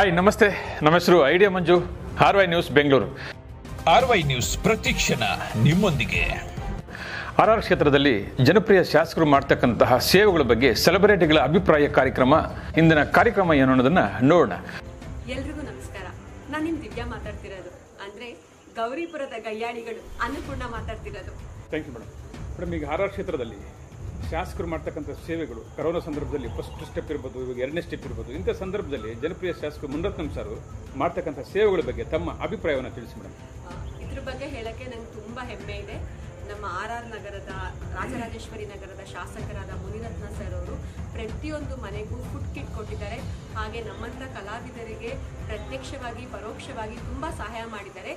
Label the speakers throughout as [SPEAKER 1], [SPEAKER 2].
[SPEAKER 1] hi ನಮಸ್ತೆ ನಮ್ಮ ಹೆಸರು Idea Manju R Y news Bengaluru
[SPEAKER 2] R Y news ಪ್ರತಿಕ್ಷಣ ನಿಮ್ಮೊಂದಿಗೆ
[SPEAKER 1] ಆರ್ ಆರ್ ಕ್ಷೇತ್ರದಲ್ಲಿ ಜನಪ್ರಿಯ ಶಾಸಕರು ಮಾಡ್ತಕ್ಕಂತಹ ಸೇವೆಗಳ ಬಗ್ಗೆ ಸೆಲೆಬ್ರಿಟಿಗಳ ಅಭಿಪ್ರಾಯ ಕಾರ್ಯಕ್ರಮ ಇಂದಿನ ಕಾರ್ಯಕ್ರಮ ಏನು ಅನ್ನೋದನ್ನ ನೋಡೋಣ
[SPEAKER 3] ಎಲ್ರಿಗೂ ನಮಸ್ಕಾರ ನಾನು ನಿಮ್ ದಿವ್ಯಾ ಮಾತಾಡ್ತಿರೋದು ಅಂದ್ರೆ ಗೌರಿಪುರದ ಗಯ್ಯಾಳಿಗಳು ಅನ್ನಪೂರ್ಣ ಮಾತಾಡ್ತಿರೋದು
[SPEAKER 1] ಥ್ಯಾಂಕ್ ಯು ಮೇಡಮ್ ಮೇಡಮ್ ಈಗ ಆರ್ ಆರ್ ಕ್ಷೇತ್ರದಲ್ಲಿ ಶಾಸಕರು ಮಾಡ್ತಕ್ಕಂಥ ಸೇವೆಗಳು ಕರೋನಾ ಸಂದರ್ಭದಲ್ಲಿ ಫಸ್ಟ್ ಸ್ಟೆಪ್ ಇರ್ಬೋದು ಇವಾಗ ಎರಡನೇ ಸ್ಟೆಪ್ ಇರ್ಬೋದು ಇಂಥ ಸಂದರ್ಭದಲ್ಲಿ ಜನಪ್ರಿಯ ಶಾಸಕರು ಮುನರತ್ನಂ ಸರ್ ಮಾಡ್ತಕ್ಕಂಥ ಸೇವೆಗಳ ಬಗ್ಗೆ ತಮ್ಮ ಅಭಿಪ್ರಾಯವನ್ನು ತಿಳಿಸಿ ಮೇಡಮ್
[SPEAKER 3] ಆ, ಇದ್ರ ಬಗ್ಗೆ ಹೇಳಕ್ಕೆ ನಂಗೆ ತುಂಬಾ ಹೆಮ್ಮೆ ಇದೆ ನಮ್ಮ ಆರ್ ಆರ್ ನಗರದ ರಾಜರಾಜೇಶ್ವರಿ ನಗರದ ಶಾಸಕರಾದ ಮುನಿರತ್ನ ಸರ್ ಅವರು ಪ್ರತಿಯೊಂದು ಮನೆಗೂ ಫುಡ್ ಕಿಟ್ ಕೊಟ್ಟಿದ್ದಾರೆ ಹಾಗೆ ನಮ್ಮಂತ ಕಲಾವಿದರಿಗೆ ಪ್ರತ್ಯಕ್ಷವಾಗಿ ಪರೋಕ್ಷವಾಗಿ ತುಂಬಾ ಸಹಾಯ ಮಾಡಿದ್ದಾರೆ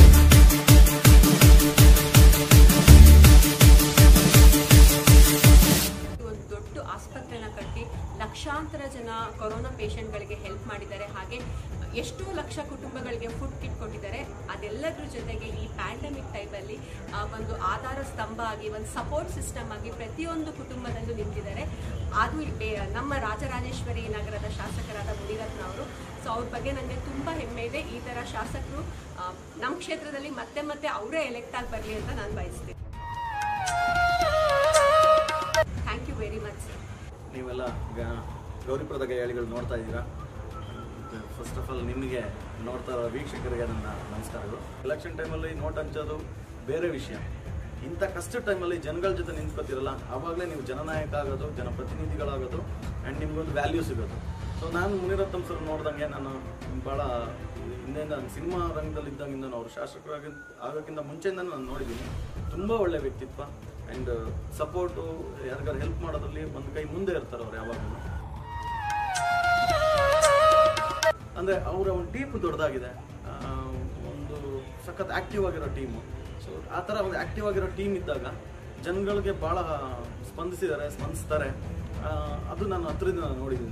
[SPEAKER 3] ಒಂದು ದೊಡ್ಡ ಆಸ್ಪತ್ರೆನ ಕಟ್ಟಿ ಲಕ್ಷಾಂತರ ಜನ ಕೊರೋನಾ ಪೇಷಂಟ್ಗಳಿಗೆ ಹೆಲ್ಪ್ ಮಾಡಿದ್ದಾರೆ ಹಾಗೆ ಎಷ್ಟೋ ಲಕ್ಷ ಕುಟುಂಬಗಳಿಗೆ ಫುಡ್ ಕಿಟ್ ಕೊಟ್ಟಿದ್ದಾರೆ ಅದೆಲ್ಲದ್ರ ಜೊತೆಗೆ ಈ ಪ್ಯಾಂಡಮಿಕ್ ಟೈಮಲ್ಲಿ ಒಂದು ಆಧಾರ ಸ್ತಂಭ ಆಗಿ ಒಂದು ಸಪೋರ್ಟ್ ಸಿಸ್ಟಮ್ ಆಗಿ ಪ್ರತಿಯೊಂದು ಕುಟುಂಬದಲ್ಲೂ ನಿಂತಿದ್ದಾರೆ ಅದು ಏ, ನಮ್ಮ ರಾಜರಾಜೇಶ್ವರಿ ನಗರದ ಶಾಸಕರಾದ ಮುನಿರತ್ನ ಅವರು ಸೊ ಅವ್ರ ಬಗ್ಗೆ ನನಗೆ ತುಂಬ ಹೆಮ್ಮೆ ಇದೆ ಈ ಥರ ಶಾಸಕರು ಆ, ನಮ್ಮ ಕ್ಷೇತ್ರದಲ್ಲಿ ಮತ್ತೆ ಮತ್ತೆ ಅವರೇ ಎಲೆಕ್ಟ್ ಆಗಿ ಬರಲಿ ಅಂತ ನಾನು ಬಯಸ್ತೀನಿ thank you very much sir
[SPEAKER 4] ನೀವೆಲ್ಲ ಗ- ಗೌರಿಪುರದ ಗೈಯಾಳಿಗಳು ನೋಡ್ತಾ ಇದ್ದೀರಾ ಫಸ್ಟ್ ಆಫ್ ಆಲ್ ನಿಮಗೆ ನೋಡ್ತಾ ಇರೋ ವೀಕ್ಷಕರಿಗೆ ನನ್ನ ನಮಸ್ಕಾರಗಳು ಎಲೆಕ್ಷನ್ ಟೈಮಲ್ಲಿ ನೋಟ್ ಹಂಚೋದು ಬೇರೆ ವಿಷಯ ಇಂಥ ಕಷ್ಟ ಟೈಮಲ್ಲಿ ಜನಗಳ ಜೊತೆ ನಿಂತ್ಕೋತಿರಲ್ಲ ಆವಾಗಲೇ ನೀವು ಜನನಾಯಕ ಆಗೋದು ಜನಪ್ರತಿನಿಧಿಗಳಾಗೋದು ಆ್ಯಂಡ್ ನಿಮ್ಗೊಂದು ವ್ಯಾಲ್ಯೂ ಸಿಗೋದು ಸೊ ನಾನು ಮುನಿರತ್ನಂ ಸರ್ ನೋಡ್ದಂಗೆ ನಾನು ಭಾಳ ಹಿಂದೆಯಿಂದ ಸಿನಿಮಾ ರಂಗದಲ್ಲಿದ್ದಾಗಿಂದ ಅವರು ಶಾಸಕರಾಗಿ ಆಗೋಕ್ಕಿಂತ ಮುಂಚೆಯಿಂದ ನಾನು ನೋಡಿದ್ದೀನಿ ತುಂಬ ಒಳ್ಳೆ ವ್ಯಕ್ತಿತ್ವ ಆ್ಯಂಡ್ ಸಪೋರ್ಟು ಯಾರಿಗಾರು ಹೆಲ್ಪ್ ಮಾಡೋದ್ರಲ್ಲಿ ಒಂದು ಕೈ ಮುಂದೆ ಇರ್ತಾರೆ ಅವ್ರು ಯಾವಾಗಲೂ ಅಂದರೆ ಅವರ ಒಂದು ಟೀಮ್ ದೊಡ್ಡದಾಗಿದೆ ಆ, ಒಂದು ಸಖತ್ ಆಕ್ಟಿವ್ ಆಗಿರೋ ಟೀಮು ಸೊ ಆ ಥರ ಒಂದು ಆಕ್ಟಿವ್ ಆಗಿರೋ ಟೀಮ್ ಇದ್ದಾಗ ಜನಗಳಿಗೆ ಭಾಳ ಸ್ಪಂದಿಸಿದ್ದಾರೆ ಸ್ಪಂದಿಸ್ತಾರೆ ಆ, ಅದು ನಾನು ಹತ್ರದಿಂದ ನಾನು ನೋಡಿದ್ದೀನಿ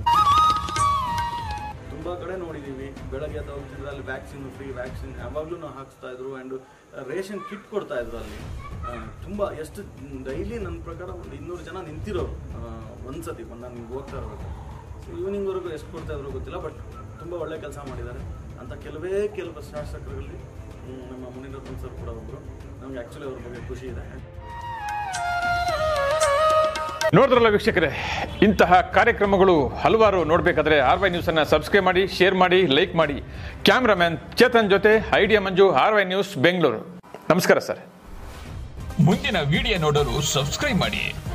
[SPEAKER 4] ತುಂಬ ಕಡೆ ನೋಡಿದ್ದೀವಿ ಬೆಳಗ್ಗೆ ಎದ್ದು ಹೋಗ್ತಿದ್ರೆ ಅಲ್ಲಿ ವ್ಯಾಕ್ಸಿನ್ ಫ್ರೀ ವ್ಯಾಕ್ಸಿನ್ ಯಾವಾಗಲೂ ನಾವು ಹಾಕ್ಸ್ತಾ ಇದ್ರು ಆ್ಯಂಡ್ ರೇಷನ್ ಕಿಟ್ ಕೊಡ್ತಾ ಇದ್ರು ಅಲ್ಲಿ ಆ, ತುಂಬ ಎಷ್ಟು ಡೈಲಿ ನನ್ನ ಪ್ರಕಾರ ಒಂದು ಇನ್ನೂರು ಜನ ನಿಂತಿರೋರು ಆ, ಒಂದ್ಸತಿ ಬಂದು ನಾನು ಹಿಂಗೆ ಹೋಗ್ತಾ ಇರಬೇಕು ಸೊ ಈವ್ನಿಂಗ್ವರೆಗೂ ಎಷ್ಟು ಕೊಡ್ತಾ ಇದ್ರು ಗೊತ್ತಿಲ್ಲ ಬಟ್ ತುಂಬ ಒಳ್ಳೆ ಕೆಲಸ ಮಾಡಿದ್ದಾರೆ ಅಂತ ಕೆಲವೇ ಕೆಲವು ಶಾಸಕರಲ್ಲಿ ಹ್ಮ್, ನಮ್ಮ ಮುನಿರತ್ನ ಸರ್ ಕೂಡ ಒಬ್ಬರು ನಮ್ಗೆ ಆ್ಯಕ್ಚುಲಿ ಅವ್ರ ಬಗ್ಗೆ ಖುಷಿ ಇದೆ
[SPEAKER 1] ನೋಡಿದ್ರಲ್ಲ ವೀಕ್ಷಕರೇ ಇಂತಹ ಕಾರ್ಯಕ್ರಮಗಳು ಹಲವಾರು ನೋಡಬೇಕಾದ್ರೆ ಆರ್ ವೈ ನ್ಯೂಸನ್ನು ಸಬ್ಸ್ಕ್ರೈಬ್ ಮಾಡಿ ಶೇರ್ ಮಾಡಿ ಲೈಕ್ ಮಾಡಿ ಕ್ಯಾಮ್ರಾಮ್ಯಾನ್ ಚೇತನ್ ಜೊತೆ Idea Manju R Y news Bengaluru ನಮಸ್ಕಾರ ಸರ್
[SPEAKER 2] ಮುಂದಿನ ವಿಡಿಯೋ ನೋಡಲು ಸಬ್ಸ್ಕ್ರೈಬ್ ಮಾಡಿ